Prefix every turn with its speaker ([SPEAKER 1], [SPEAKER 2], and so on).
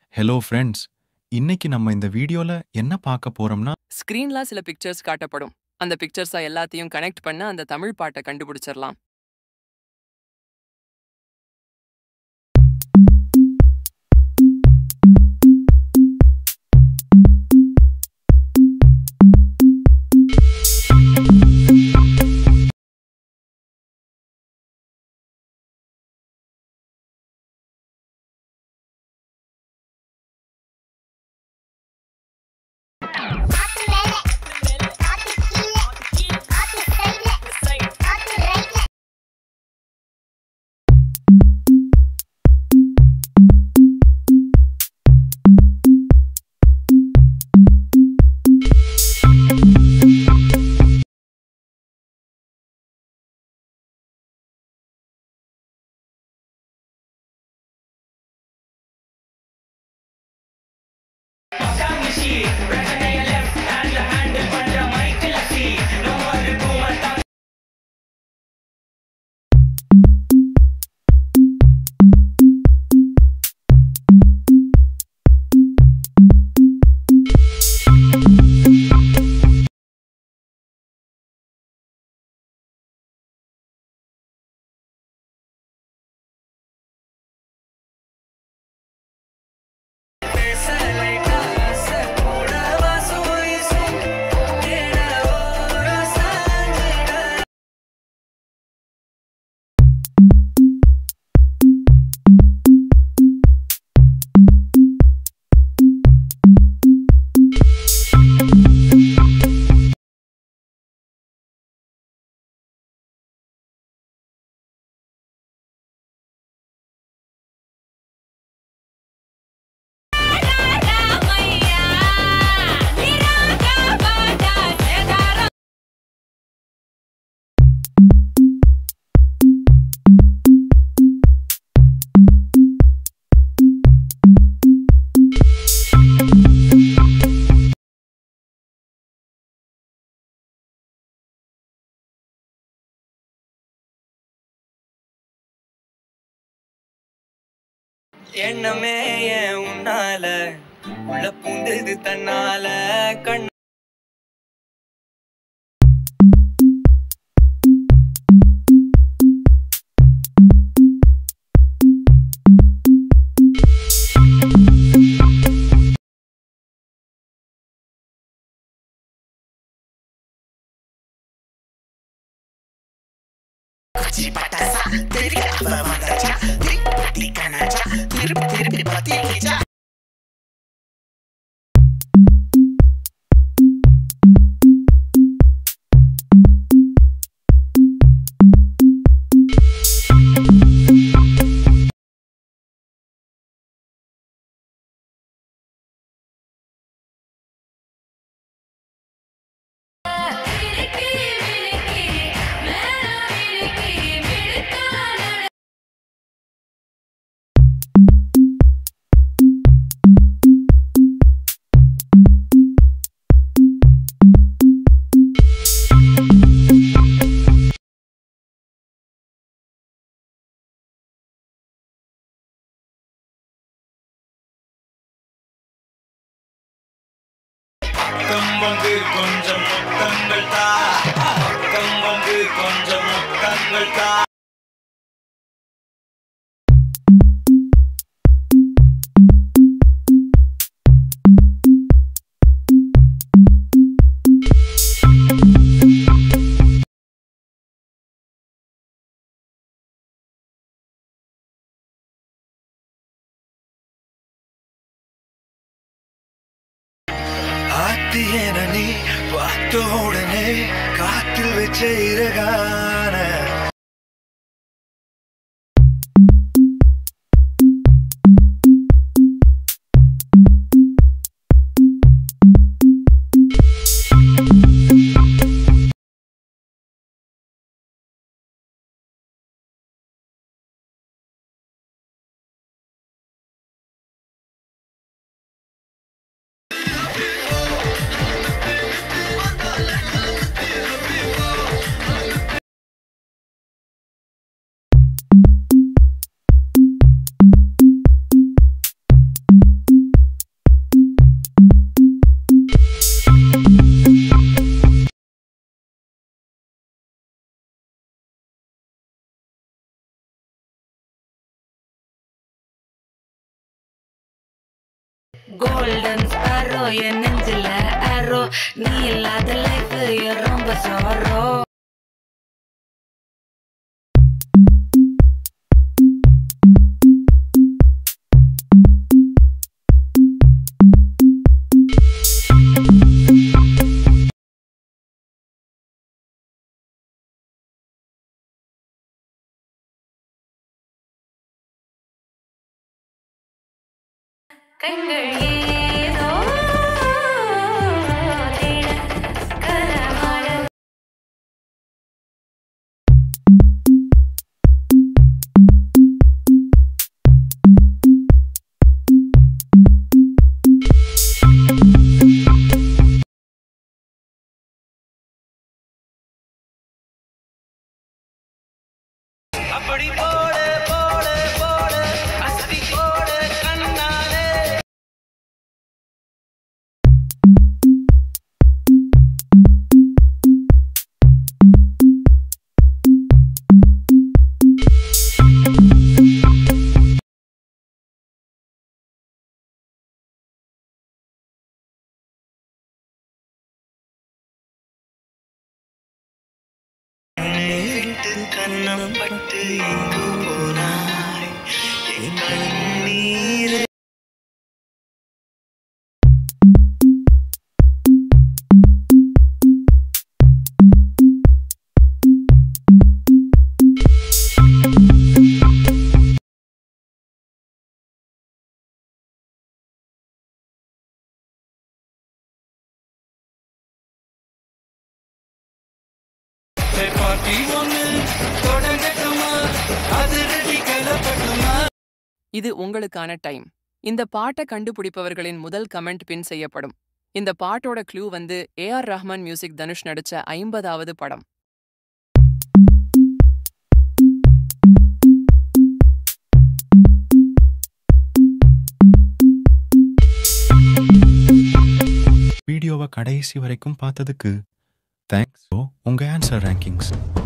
[SPEAKER 1] hello friends இன்னைக்கு நம்ம இந்த வீடியோல என்ன பார்க்க போறோம்னா
[SPEAKER 2] ஸ்க்ரீன்ல சில பிக்சர்ஸ் காட்டப்படும் அந்த பிக்சர்ஸை எல்லாத்தையும் கனெக்ட் பண்ண அந்த தமிழ் பாட்டை கண்டுபிடிச்சிடலாம்
[SPEAKER 3] காத்து மேல காத்து கீழ காத்து சைடுல காத்து ரைட்ல
[SPEAKER 4] எண்ணமே ஏன் உன்னால உள்ள பூந்தது தன்னால கண்
[SPEAKER 5] கம்பங்கு கொஞ்சம் முத்தங்கள் தா கம்பங்கு கொஞ்சம் முத்தங்கள் தா
[SPEAKER 6] ஆத்தியன நீ பார்த்த உடனே காத்தில் வச்ச இறகான
[SPEAKER 7] கோல்டன் ஸ்பாரோ என் நெஞ்சில ஆரோ நீ இல்லாத லைஃப் ரொம்ப சாரோ கண்கள் ஏதோ தேட கரமாட
[SPEAKER 4] அப்படி போடு போடு போடு அசதி போடு கண்ணாலே
[SPEAKER 6] விட்டு கண்ணம் பட்டு எங்கு போனாய் என் கண்ணீர்
[SPEAKER 4] பார்ட்டி ஒண்ணு தொடங்கட்டுமா அது ரெடி கலப்பட்டுமா
[SPEAKER 2] இது உங்களுக்கான டைம் இந்த பாட்டை கண்டுபிடிப்பவர்களின் முதல் கமெண்ட் பின் செய்யப்படும் இந்த பாட்டோட க்ளூ வந்து ஏஆர் ரஹ்மான் மியூசிக் தனுஷ் நடிச்ச ஐம்பதாவது படம்
[SPEAKER 1] வீடியோவை கடைசி வரைக்கும் பார்த்ததுக்கு தேங்க்ஸ் உங்க ஆன்சர் ரேங்கிங்ஸ்